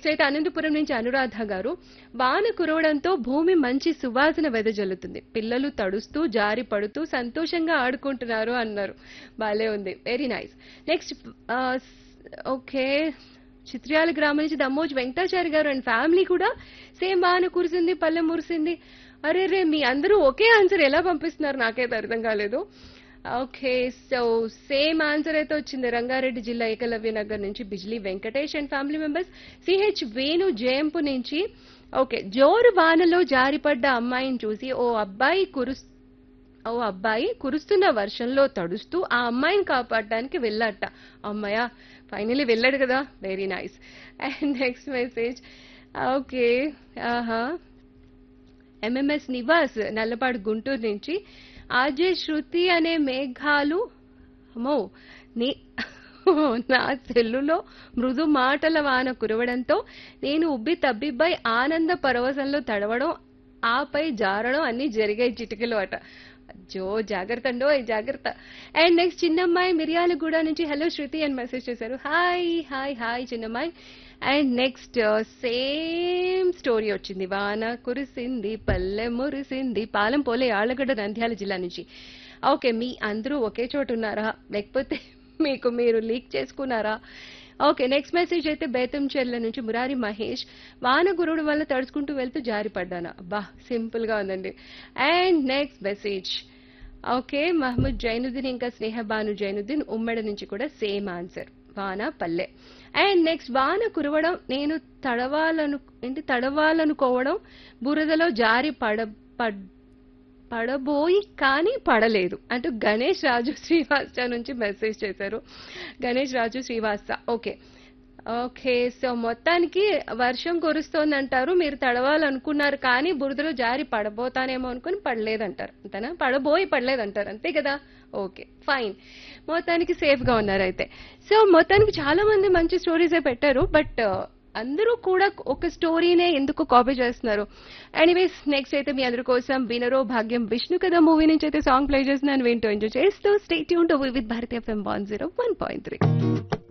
next అయితే అనంతపురం నుంచి అనురాధ గారు వాన కురవడంతో భూమి మంచి సువాసన వెదజల్లుతుంది పిల్లలు తడుస్తూ జారి పడుతూ సంతోషంగా ఆడుకుంటున్నారు అన్నారు బాలే ఉంది very nice next okay Chityala గ్రామం నుంచి దమ్మోజ్ వెంకటాచారి గారు అండ్ ఫ్యామిలీ కూడా సేమ్ వాన కురిసింది పల్లె మురిసింది అరే రే మీ అందరూ ఒకే ఆన్సర్ ఎలా పంపిస్తున్నారు నాకైతే అర్థం కాలేదు ఓకే సో సేమ్ ఆన్సర్ అయితే వచ్చింది రంగారెడ్డి జిల్లా ఏకలవ్య నగర్ నుంచి Bijli Venkatesh and family members CH Venu జయంపు నుంచి ఓకే జోరు వానలో జారిపడ్డ అమ్మాయిని చూసి ఓ అబ్బాయి కురుస్ ఓ అబ్బాయి కురుస్తున్న వర్షంలో తడుస్తూ ఆ అమ్మాయిని కాపాడడానికి వెళ్ళాట అమ్మాయ ఫైనలీ వెళ్ళాడు కదా very nice and next message okay ఆహా ఎంఎంఎస్ నివాస్ నల్లపాడు గుంటూరు నుంచి ఆజే శృతి అనే మేఘాలు అమ్మో నీ నా సెల్లులో మృదు మాటల వాన కురవడంతో నేను ఉబ్బి తబ్బిబ్బై ఆనంద పరవశంలో తడవడం ఆపై జారడం అన్ని జరిగాయి చిటికలు అట జో జాగ్రత్త అండో జాగ్రత్త అండ్ నెక్స్ట్ చిన్నమ్మాయి మిర్యాలగూడ నుంచి హలో శృతి అని మెసేజ్ చేశారు హాయ్ హాయ్ హాయ్ చిన్నమ్మాయి అండ్ నెక్స్ట్ సేమ్ స్టోరీ వచ్చింది వాన కురిసింది పల్లె మురిసింది పాలెం పోలే ఆళ్ళగడ్డ నంద్యాల జిల్లా నుంచి ఓకే మీ అందరూ ఒకే చోట ఉన్నారా లేకపోతే మీకు మీరు లీక్ చేసుకున్నారా ఓకే నెక్స్ట్ మెసేజ్ అయితే బేతం చెర్ల నుంచి మురారి మహేష్ వాన గురుడు వల్ల తడుచుకుంటూ వెళ్తూ జారి పడ్డానా బా సింపుల్ గా ఉందండి and next message okay Mohammed Zainuddin ఇంకా స్నేహబాను జైనుద్దీన్ ఉమ్మడి నుంచి కూడా సేమ్ ఆన్సర్ వాన పల్లె అండ్ నెక్స్ట్ వాన కురవడం నేను తడవాలను ఏంటి తడవాలనుకోవడం బురదలో జారి పడ పడ్ పడబోయి కానీ పడలేదు అంటూ గణేష్ రాజు శ్రీవాస్త నుంచి మెసేజ్ చేశారు Ganesh Raju Srivastava okay okay so మొత్తానికి వర్షం కురుస్తోంది అంటారు మీరు తడవాలనుకున్నారు కానీ బురదలో జారి పడబోతానేమో అనుకుని పడలేదంటారు అంతేనా పడబోయి పడలేదంటారు అంతే కదా ఓకే ఫైన్ మొత్తానికి సేఫ్ గా ఉన్నారు అయితే సో మొత్తానికి చాలా మంది మంచి స్టోరీసే పెట్టారు బట్ అందరూ కూడా ఒక స్టోరీనే ఎందుకు కాపీ చేస్తున్నారు ఎనీవేస్ నెక్స్ట్ అయితే మీ అందరి కోసం వినరో భాగ్యం విష్ణు కదా మూవీ నుంచి అయితే సాంగ్ ప్లే చేస్తున్నాను వింటూ ఎంజాయ్ చేస్తూ స్టేట్ యూన్ to with Bharatiya FM one zero one point three